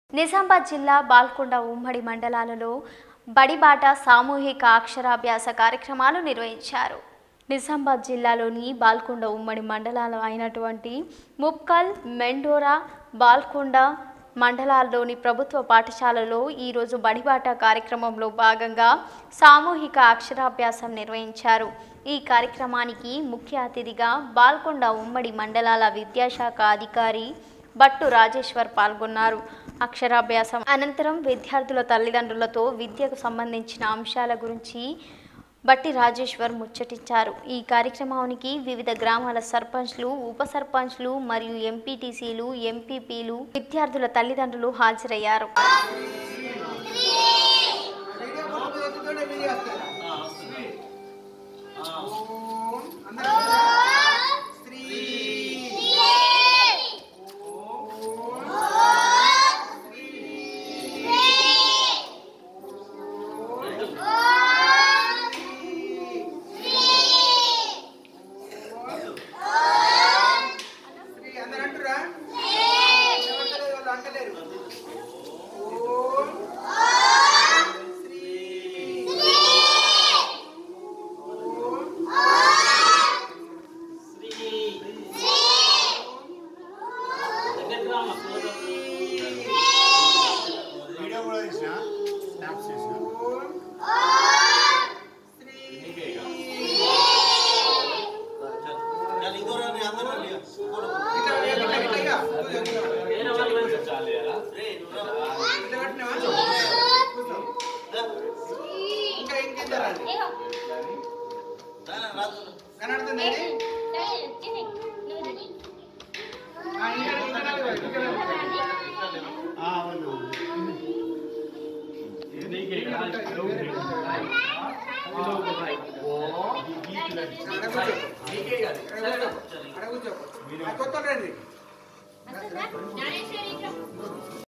నిజామాబాద్ జిల్లా బాల్కొండ ఉమ్మడి మండలాలలో బడిబాట సామూహిక అక్షరాభ్యాస కార్యక్రమాలు నిర్వహించారు నిజామాబాద్ జిల్లాలోని బాల్కొండ ఉమ్మడి మండలాలు అయినటువంటి ముప్కల్ మెండోరా బాల్కొండ మండలాల్లోని ప్రభుత్వ పాఠశాలలో ఈరోజు బడిబాట కార్యక్రమంలో భాగంగా సామూహిక అక్షరాభ్యాసం నిర్వహించారు ఈ కార్యక్రమానికి ముఖ్య అతిథిగా బాల్కొండ ఉమ్మడి మండలాల విద్యాశాఖ అధికారి బట్టు రాజేశ్వర్ పాల్గొన్నారు అక్షరాభ్యాసం అనంతరం విద్యార్థుల తల్లిదండ్రులతో విద్యకు సంబంధించిన అంశాల గురించి బట్టి రాజేశ్వర్ ముచ్చటించారు ఈ కార్యక్రమానికి వివిధ గ్రామాల సర్పంచ్లు ఉప సర్పంచ్లు మరియు ఎంపీటీసీలు ఎంపీపీలు విద్యార్థుల తల్లిదండ్రులు హాజరయ్యారు శ్రీ అందరు అంటురా ఎవరు వాళ్ళు అంటలేరు ఓం శ్రీ వీడియో కూడా తీసిన స్నాప్స్ చేసిన ఓం శ్రీ ఇట్లా ఇట్లా ఇట్లా ఇట్లా ఇట్లా కట్టినావా? కూర్చో. ఇంకా ఇంకేం జరగాలి కనడుతుంది ఇది? ఆ, ఇంకా ఇంకా నడవాలి, ఇంకా నడవాలి. ఆ, వాళ్ళు అక్కడ కూర్చో. అక్కడ కూర్చో. ఆ, కొత్త రండి